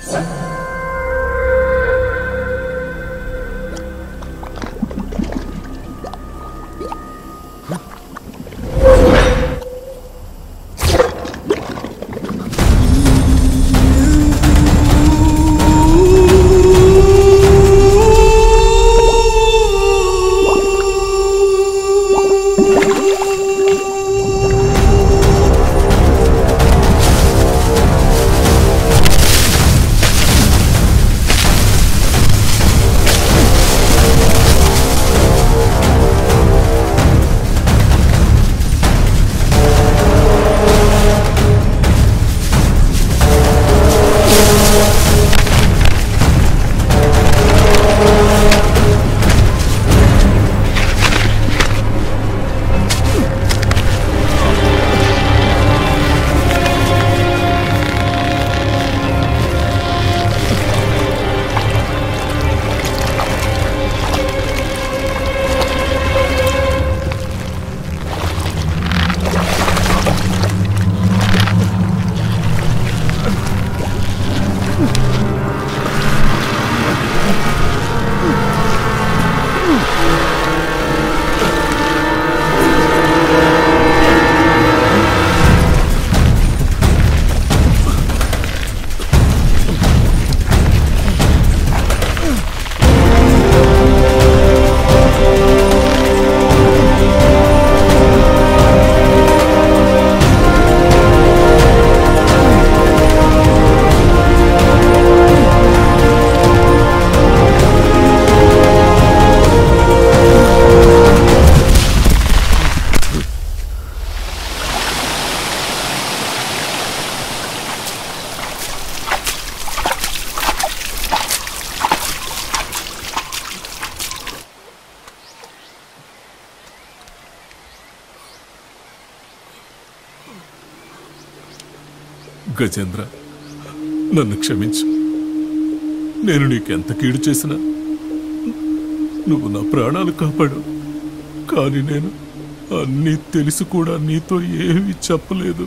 గజేంద్ర నన్ను క్షమించు నేను నీకెంత కీడు చేసినా నువ్వు నా ప్రాణాలు కాపాడు కానీ నేను అన్నీ తెలిసి కూడా నీతో ఏమీ చెప్పలేదు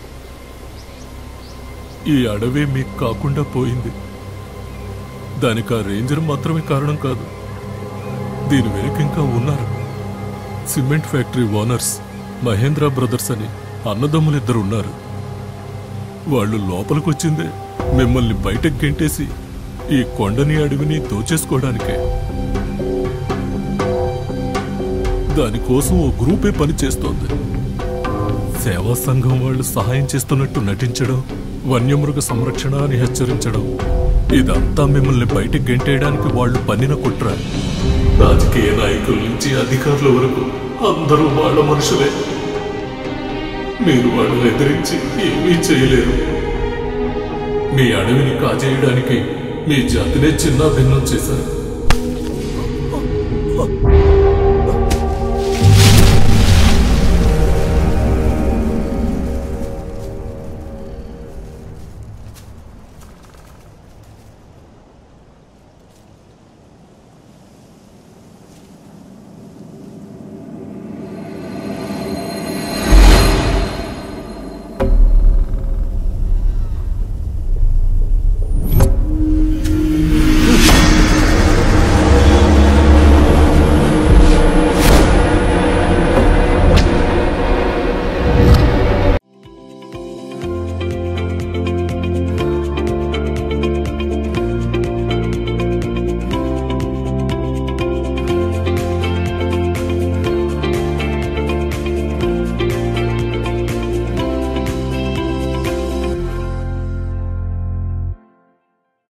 ఈ అడవే మీకు కాకుండా పోయింది దానికి ఆ రేంజర్ మాత్రమే కారణం కాదు దీని వెనుక ఇంకా ఉన్నారు cement factory owners Mahendra brothers అని అన్నదమ్ములిద్దరు ఉన్నారు వాళ్ళు లోపలికొచ్చిందే మిమ్మల్ని బయటకు గెంటేసి ఈ కొండని అడవిని దోచేసుకోవడానికే దానికోసం ఓ గ్రూపే పనిచేస్తోంది సేవా సంఘం వాళ్ళు సహాయం చేస్తున్నట్టు నటించడం వన్యమృగ సంరక్షణ అని హెచ్చరించడం ఇదంతా మిమ్మల్ని బయటకు గెంటేయడానికి వాళ్ళు పన్నిన కుట్ర రాజకీయ నాయకుల నుంచి అధికారుల వరకు అందరూ వాళ్ళ మనుషులే మీరు వాళ్ళని ఎదిరించి ఏమీ చేయలేరు మీ అడవిని కాజేయడానికి మీ జాతినే చిన్న భిన్నం చేశారు